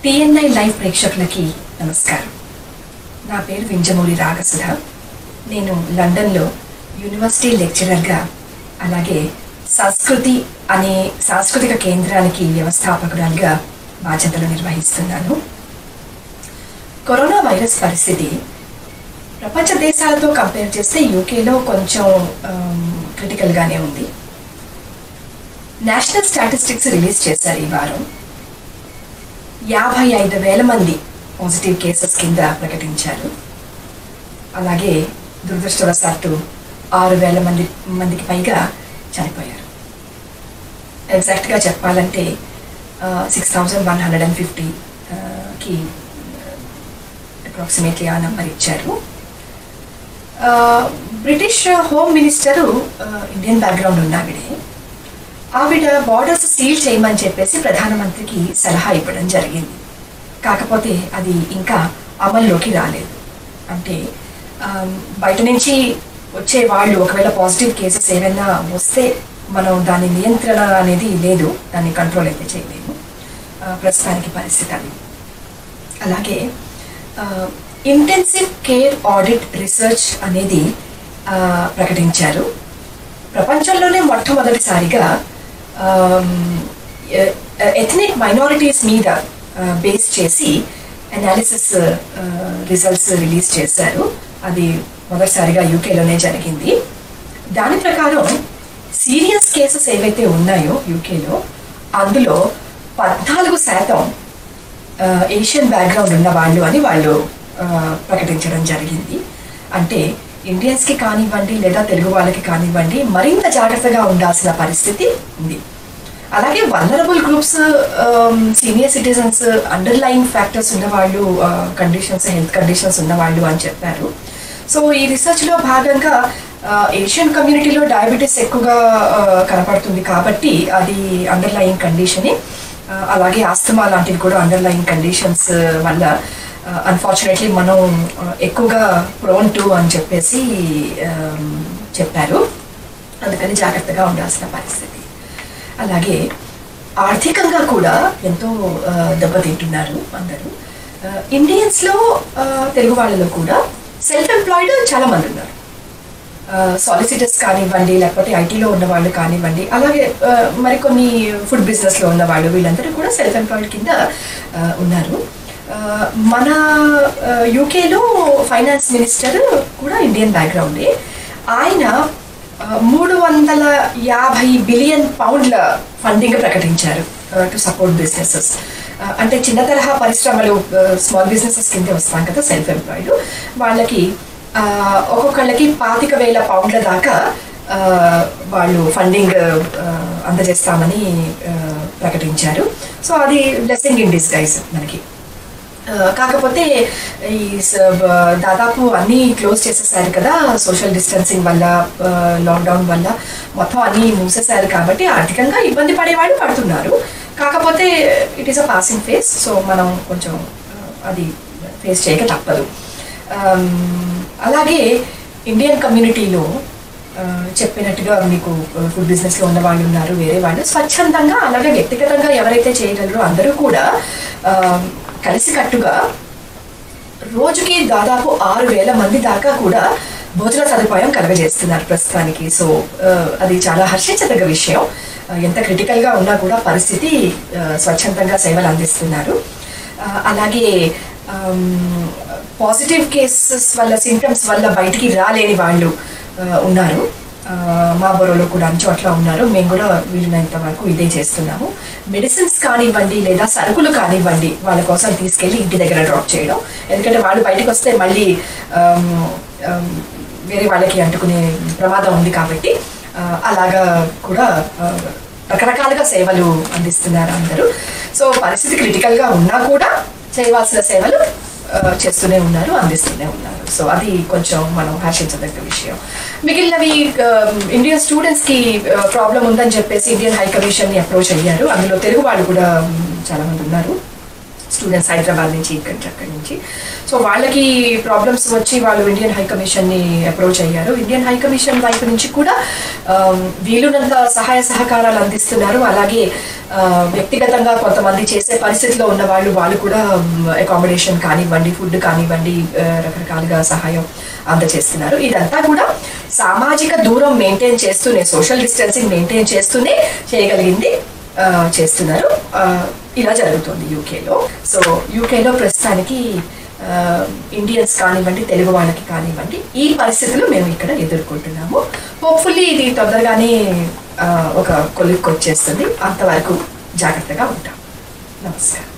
TNI live ప్రేక్షకులకి నమస్కారం నా పేరు వింజమూరి రాగసుధ నేను లండన్లో యూనివర్సిటీ లెక్చరర్గా అలాగే సంస్కృతి అనే సాంస్కృతిక కేంద్రానికి వ్యవస్థాపకురాలుగా బాధ్యతలు నిర్వహిస్తున్నాను కరోనా వైరస్ పరిస్థితి ప్రపంచ దేశాలతో కంపేర్ చేస్తే యూకేలో కొంచెం క్రిటికల్గానే ఉంది నేషనల్ స్టాటిస్టిక్స్ రిలీజ్ చేశారు ఈ వారం యాభై ఐదు వేల మంది పాజిటివ్ కేసెస్ కింద ప్రకటించారు అలాగే దురదృష్టవశాత్తు ఆరు వేల మంది మందికి పైగా చనిపోయారు ఎగ్జాక్ట్గా చెప్పాలంటే six thousand one hundred and ఫిఫ్టీకి అప్రాక్సిమేట్లీ ఆ నెంబర్ ఇచ్చారు British home minister Indian background ఉన్న ఆవిడే ఆవిడ బార్డర్స్ సీల్ చేయమని చెప్పేసి ప్రధానమంత్రికి సలహా ఇవ్వడం జరిగింది కాకపోతే అది ఇంకా అమల్లోకి రాలేదు అంటే బయట నుంచి వచ్చే వాళ్ళు ఒకవేళ పాజిటివ్ కేసెస్ ఏమైనా వస్తే మనం దాని నియంత్రణ అనేది లేదు దాన్ని కంట్రోల్ అయితే చేయలేము ప్రస్తుతానికి పరిస్థితి అది అలాగే ఇంటెన్సివ్ కేర్ ఆడిట్ రీసెర్చ్ అనేది ప్రకటించారు ప్రపంచంలోనే మొట్టమొదటిసారిగా ఎథనిక్ మైనారిటీస్ మీద బేస్ చేసి అనాలిసిస్ రిజల్ట్స్ రిలీజ్ చేశారు అది మొదటిసారిగా యూకేలోనే జరిగింది దాని ప్రకారం సీరియస్ కేసెస్ ఏవైతే ఉన్నాయో యూకేలో అందులో పద్నాలుగు శాతం ఏషియన్ బ్యాక్గ్రౌండ్ ఉన్న వాళ్ళు అని వాళ్ళు ప్రకటించడం జరిగింది అంటే ఇండియన్స్కి కానివ్వండి లేదా తెలుగు వాళ్ళకి కానివ్వండి మరింత జాగ్రత్తగా ఉండాల్సిన పరిస్థితి ఉంది అలాగే vulnerable groups senior citizens underline factors ఉన్నవాళ్ళు కండిషన్స్ హెల్త్ కండిషన్స్ ఉన్నవాళ్ళు అని చెప్పారు సో ఈ రీసెర్చ్లో భాగంగా ఏషియన్ కమ్యూనిటీలో డయాబెటీస్ ఎక్కువగా కనపడుతుంది కాబట్టి అది అండర్లైన్ కండిషనే అలాగే ఆస్తమా లాంటివి కూడా అండర్లైన్ కండిషన్స్ వల్ల అన్ఫార్చునేట్లీ మనం ఎక్కువగా ప్రోన్ టు అని చెప్పేసి చెప్పారు అందుకని జాగ్రత్తగా ఉండాల్సిన పరిస్థితి అలాగే ఆర్థికంగా కూడా ఎంతో దెబ్బతింటున్నారు అందరూ ఇండియన్స్లో తెలుగు వాళ్ళలో కూడా సెల్ఫ్ ఎంప్లాయిడ్ చాలా మంది ఉన్నారు సాలిసిటర్స్ కానివ్వండి లేకపోతే ఐటీలో ఉన్న వాళ్ళు కానివ్వండి అలాగే మరికొన్ని ఫుడ్ బిజినెస్లో ఉన్న వాళ్ళు వీళ్ళందరూ కూడా సెల్ఫ్ ఎంప్లాయిడ్ కింద ఉన్నారు మన యూకేలో ఫైనాన్స్ మినిస్టర్ కూడా ఇండియన్ బ్యాక్గ్రౌండే ఆయన మూడు వందల యాభై బిలియన్ పౌండ్ల ఫండింగ్ ప్రకటించారు టు సపోర్ట్ బిజినెసెస్ అంటే చిన్న తరహా పరిశ్రమలు స్మాల్ బిజినెసెస్ కింద వస్తాం కదా సెల్ఫ్ ఎంప్లాయిడ్ వాళ్ళకి ఒక్కొక్కళ్ళకి పాతిక వేల పౌండ్ల దాకా వాళ్ళు ఫండింగ్ అందజేస్తామని ప్రకటించారు సో అది బ్లెస్సింగ్ ఇన్ డిస్గైజ్ మనకి కాకపోతే ఈ దాదాపు అన్నీ క్లోజ్ చేసేసారు కదా సోషల్ డిస్టెన్సింగ్ వల్ల లాక్డౌన్ వల్ల మొత్తం అన్నీ మూసేశారు కాబట్టి ఆర్థికంగా ఇబ్బంది పడేవాళ్ళు పడుతున్నారు కాకపోతే it is a passing phase so మనం కొంచెం అది ఫేస్ చేయక తప్పదు అలాగే ఇండియన్ కమ్యూనిటీలో చెప్పినట్టుగా మీకు ఫుడ్ బిజినెస్లో ఉన్న వాళ్ళు ఉన్నారు వేరే వాళ్ళు స్వచ్ఛందంగా అలాగే వ్యక్తిగతంగా ఎవరైతే చేయగలరో అందరూ కూడా కలిసికట్టుగా రోజుకి దాదాపు ఆరు వేల మంది దాకా కూడా భోజన సదుపాయం కలగజేస్తున్నారు ప్రస్తుతానికి సో అది చాలా హర్షించదగ్గ విషయం ఎంత క్రిటికల్గా ఉన్నా కూడా పరిస్థితి స్వచ్ఛందంగా సేవలు అందిస్తున్నారు అలాగే పాజిటివ్ కేసెస్ వల్ల సింటమ్స్ వల్ల బయటికి రాలేని వాళ్ళు ఉన్నారు మా బొరలో కూడా అన్ని చోట్ల ఉన్నారు మేము కూడా వీలైనంత వరకు ఇదే చేస్తున్నాము మెడిసిన్స్ కానివ్వండి లేదా సరుకులు కానివ్వండి వాళ్ళ కోసం తీసుకెళ్ళి ఇంటి దగ్గర డ్రాప్ చేయడం ఎందుకంటే వాళ్ళు బయటకు వస్తే మళ్ళీ వేరే వాళ్ళకి అంటుకునే ప్రమాదం ఉంది కాబట్టి అలాగా కూడా రకరకాలుగా సేవలు అందిస్తున్నారు అందరూ సో పరిస్థితి క్రిటికల్గా ఉన్నా కూడా చేయవలసిన సేవలు చేస్తూనే ఉన్నారు అందిస్తూనే ఉన్నారు సో అది కొంచెం మనం హర్షించదగ్గ విషయం మిగిలినవి ఇండియన్ స్టూడెంట్స్కి ప్రాబ్లం ఉందని చెప్పేసి ఇండియన్ హై కమిషన్ని అప్రోచ్ అయ్యారు అందులో తెలుగు వాళ్ళు కూడా చాలా మంది ఉన్నారు స్టూడెంట్స్ హైదరాబాద్ నుంచి ఇక్కడి అక్కడి నుంచి సో వాళ్ళకి ప్రాబ్లమ్స్ వచ్చి వాళ్ళు ఇండియన్ హై కమిషన్ని అప్రోచ్ అయ్యారు ఇండియన్ హై కమిషన్ వైపు నుంచి కూడా ఆ, వీలున్నంత సహాయ సహకారాలు అందిస్తున్నారు అలాగే ఆ, వ్యక్తిగతంగా కొంతమంది చేసే పరిస్థితిలో ఉన్న వాళ్ళు వాళ్ళు కూడా అకామిడేషన్ కానివ్వండి ఫుడ్ కానివ్వండి ఆ, రకరకాలుగా సహాయం అందజేస్తున్నారు ఇదంతా కూడా సామాజిక దూరం మెయింటైన్ చేస్తూనే సోషల్ డిస్టెన్సింగ్ మెయింటైన్ చేస్తూనే చేయగలిగింది ఆ, చేస్తున్నారు ఆ, ఇలా జరుగుతుంది యూకేలో సో యూకేలో ప్రస్తుతానికి ఆ, ఇండియన్స్ కానివ్వండి తెలుగు వాళ్ళకి కానివ్వండి ఈ పరిస్థితులు మేము ఇక్కడ ఎదుర్కొంటున్నాము హోప్ఫుల్లీ ఇది తొందరగానే ఆ, ఒక కొలిక్కి వచ్చేస్తుంది అంతవరకు జాగ్రత్తగా ఉంటాం నమస్కారం